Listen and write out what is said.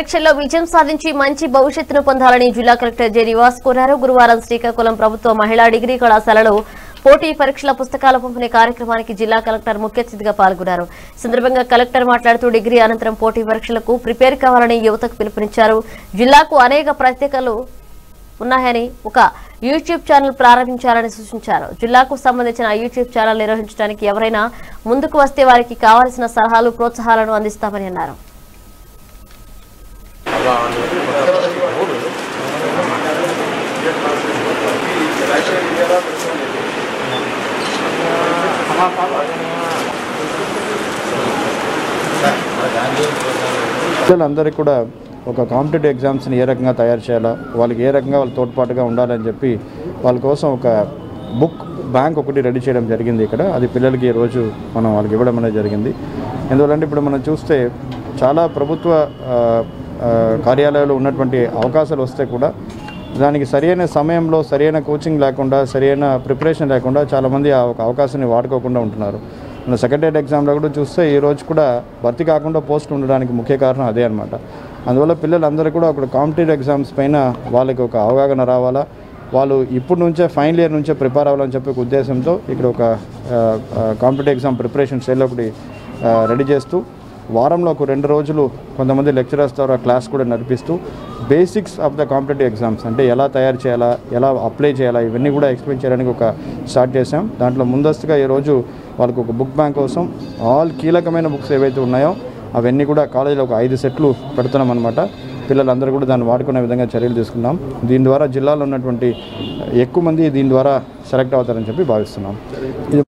పరీక్షల్లో విజయం సాధించి మంచి భవిష్యత్తును పొందాలని జిల్లా కలెక్టర్ జె నివాస్ కోరారు గురువారం శ్రీకాకుళం ప్రభుత్వ మహిళా డిగ్రీ కళాశాలలో పోటీ పరీక్షల పుస్తకాల పంపిణీ కార్యక్రమానికి జిల్లా కలెక్టర్ ముఖ్య అతిథిగా పాల్గొన్నారు ఈ సందర్భంగా కలెక్టర్ మాట్లాడుతూ డిగ్రీ అనంతరం పోటీ పరీక్షలకు ప్రిపేర్ కావాలని యువతకు పిలుపునిచ్చారు జిల్లాకు అనేక ప్రత్యేకలు ఉన్నాయని ఒక యూట్యూబ్ ఛానల్ ప్రారంభించాలని సూచించారు జిల్లాకు సంబంధించిన యూట్యూబ్ ఛానల్ నిర్వహించడానికి ఎవరైనా ముందుకు వస్తే వారికి కావాల్సిన సలహాలు ప్రోత్సాహాలను అందిస్తామని అన్నారు పిల్లలందరికీ కూడా ఒక కాంపిటేటివ్ ఎగ్జామ్స్ని ఏ రకంగా తయారు చేయాలా వాళ్ళకి ఏ రకంగా వాళ్ళ తోడ్పాటుగా ఉండాలని చెప్పి వాళ్ళ కోసం ఒక బుక్ బ్యాంక్ ఒకటి రెడీ చేయడం జరిగింది ఇక్కడ అది పిల్లలకి ఈ రోజు మనం వాళ్ళకి ఇవ్వడం అనేది జరిగింది ఎందువల్లంటే ఇప్పుడు మనం చూస్తే చాలా ప్రభుత్వ ఆ, ఆ, కార్యాలయాలు ఉన్నటువంటి అవకాశాలు వస్తే కూడా దానికి సరైన సమయంలో సరైన కోచింగ్ లేకుండా సరైన ప్రిపరేషన్ లేకుండా చాలామంది ఆ ఒక అవకాశాన్ని వాడుకోకుండా ఉంటున్నారు మన సెక్రటరీ ఎగ్జామ్లో కూడా చూస్తే ఈ రోజు కూడా భర్తీ కాకుండా పోస్ట్ ఉండడానికి ముఖ్య కారణం అదే అనమాట అందువల్ల పిల్లలందరూ కూడా ఒక కాంపిటేటివ్ ఎగ్జామ్స్ పైన వాళ్ళకి ఒక అవగాహన రావాలా వాళ్ళు ఇప్పటి నుంచే ఫైనల్ ఇయర్ నుంచే ప్రిపేర్ అవ్వాలని చెప్పి ఒక ఉద్దేశంతో ఇక్కడ ఒక కాంపిటేటివ్ ఎగ్జామ్ ప్రిపరేషన్ సెల్ ఒకటి రెడీ చేస్తూ వారంలో ఒక రెండు రోజులు కొంతమంది లెక్చరర్స్ ద్వారా క్లాస్ కూడా నడిపిస్తూ basics of the competitive exams అంటే ఎలా తయారు చేయాలా ఎలా అప్లై చేయాలా ఇవన్నీ కూడా ఎక్స్ప్లెయిన్ చేయడానికి ఒక స్టార్ట్ చేసాం దాంట్లో ముందస్తుగా ఈరోజు వాళ్ళకు ఒక బుక్ బ్యాంక్ కోసం ఆల్ కీలకమైన బుక్స్ ఏవైతే ఉన్నాయో అవన్నీ కూడా కాలేజీలో ఒక ఐదు సెట్లు పెడుతున్నాం అనమాట పిల్లలందరూ కూడా దాన్ని వాడుకునే విధంగా చర్యలు తీసుకున్నాం దీని ద్వారా జిల్లాలో ఉన్నటువంటి ఎక్కువ మంది దీని ద్వారా సెలెక్ట్ అవుతారని చెప్పి భావిస్తున్నాం ఇది